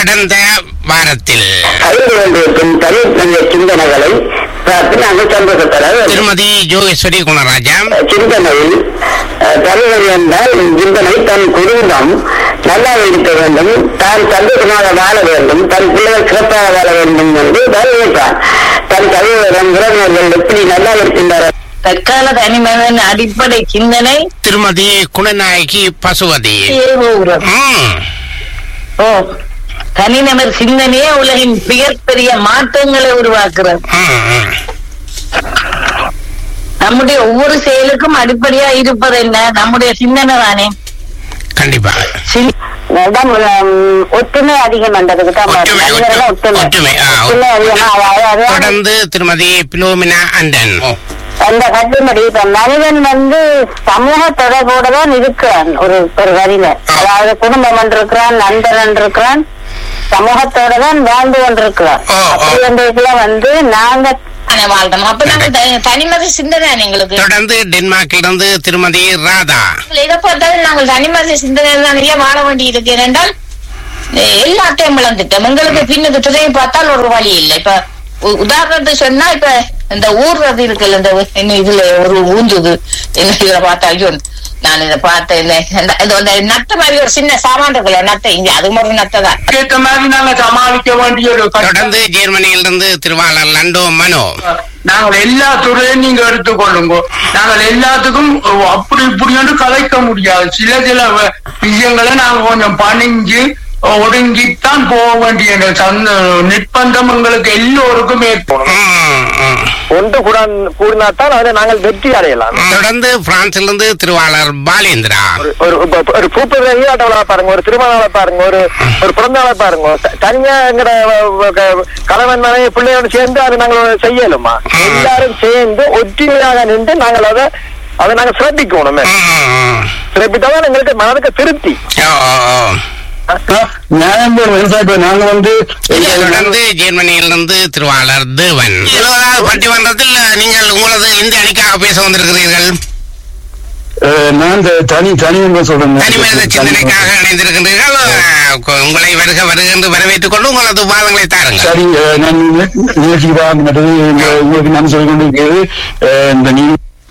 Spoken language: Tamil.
கடந்த வாரத்தில் அறிந்து கொண்டிருக்கும் தனித்தனிய சிந்தனைகளை பார்த்து நாங்கள் சந்தோஷப்பட வேண்டும். திருமதி ஜோகேஸ்வரி குணராஜா சிந்தனையில் அஹ், தலைவர் என்றால் சிந்தனை தன் குடும்பம் நல்லா இருக்க வேண்டும் தான் சந்தோஷமாக வாழ வேண்டும் தன் பிள்ளைகள் சிறப்பாக வாழ வேண்டும் என்று நினைப்பான் தன் தலைவரும் உறவினர்கள் எப்படி நல்லா இருக்கின்றார் தற்கால தனிமனிதன் அடிப்படை சிந்தனை திருமதி குணநாயகி பசுவதி ஏவுகிறது. ம், ஓ தனிநபர் சிந்தனையே உலகின் மிகப்பெரிய மாற்றங்களை உருவாக்குறது ம், ம். நம்முடைய ஒவ்வொரு செயலுக்கும் அடிப்படையா இருப்பது என்ன நம்முடைய சிந்தனை தானே கண்டிப்பா சிந்- அதான், உம், ஒற்றுமை அதிகம் என்றதுக்கு தான் ஒற்றுமை, மனிதர்கள் ஒற்றுமை, ஒற்றுமை, ஆ, ஒற்றுமை அதிகமா அதாவது அதாவது தொடர்ந்து திருமதி பிலோமினா அண்டன் அந்த கட்டுப்படி இப்ப மனிதன் வந்து சமூக தொடர்போட தான் இருக்கிறான் ஒரு ஒரு வரியில அதாவது குடும்பம் இருக்கிறான் நண்பன் இருக்கிறான் சமூகத்தோட தான் வாழ்ந்து கொண்டிருக்கிறான் ஓ, ஓ. அப்படி என்றதுல வந்து நாங்க தானே வாழ்றோம் அப்ப நாங்க த- தனிமத சிந்தனை தானே எங்களுக்கு தொடர்ந்து டென்மார்க்கிலிருந்து திருமதி ராதா இதை பார்த்தாலும் நாங்கள் தனிமத சிந்தனை நிறைய வாழ வேண்டி இருக்கு ஏனென்றால் எ- எல்லாத்தையும் இழந்துட்டோம் எங்களுக்கு பின்னுக்கு துணையை பார்த்தால் ஒரு வழி இல்லை இப்ப உ- உதாரணத்துக்கு சொன்னா இப்ப இந்த ஊர்றது இருக்குல்ல இந்த என்ன இதுல ஒரு ஊந்துது என்ன இதுல பார்த்தா ஐயோ நான் இதை பார்த்தேன் இந்த- இந்த- இது வந்து நட்ட மாதிரி ஒரு சின்ன சாமான் இருக்குல்ல நட்டை இங்க அது மாதிரி நட்டை தான் ஏற்ற மாதிரி நாங்க சமாளிக்க வேண்டிய ஒரு கட்டம். தொடர்ந்து ஜெர்மனியிலிருந்து திருவாளர் லண்டோ மனோ நாங்கள் எல்லா துறையும் நீங்க எடுத்துக்கொள்ளுங்க நாங்கள் எல்லாத்துக்கும் அப்படி இப்படி என்று கலைக்க முடியாது சில சில வ- விஷயங்களை நாங்க கொஞ்சம் பணிஞ்சு ஒடுங்கித்தான் போக வேண்டிய சந்த நிர்பந்தம் எங்களுக்கு எல்லோருக்கும் ஏற்படும் ம், ம். ஒன்று கூட கூடினாத்தான் அதை நாங்கள் வெற்றி அடையலாம் தொடர்ந்து பிரான்சிலிருந்து திருவாளர் பாலேந்திரா ஒரு- ஒரு இப்ப ஒரு பூப்பதி நீராட்டவளை பாருங்க ஒரு திருமணாவை பாருங்க ஒரு ஒரு பிறந்த நாளை பாருங்க த- தனியா எங்கட வ- க- கணவன் மனைவி பிள்ளையோட சேர்ந்து அதை நாங்கள் செய்யலுமா எல்லாரும் சேர்ந்து ஒற்றுமையாக நின்று நாங்கள் அதை அதை நாங்க சிறப்பிக்கணும் ம், ம். சிறப்பித்தாதான் எங்களுக்கு மனதுக்கு திருப்தி ஓ, ஓ, ஓ. நியாயம் விவசாய நாங்க வந்து தொடர்ந்து ஜெர்மனியிலிருந்து திருவாளர் தேவன் எழுபதாவது பட்டிமன்றத்தில் நீங்கள் உங்களது இந்த அணிக்காக பேச வந்திருக்கிறீர்கள் நான் தனி தனி சொல்றேன் தனி மனித சிந்தனைக்காக இணைந்திருக்கின்றீர்கள் அஹ், உங்களை வருக வருக என்று வரவேற்றுக் கொண்டு உங்களது வாதங்களை தாருங்கள் சரி அஹ், நான் நிகழ்ச்சிக்கு வாங்கினது உங்களுக்கு நான் சொல்லிக் கொண்டிருக்கிறது அஹ், இந்த நீ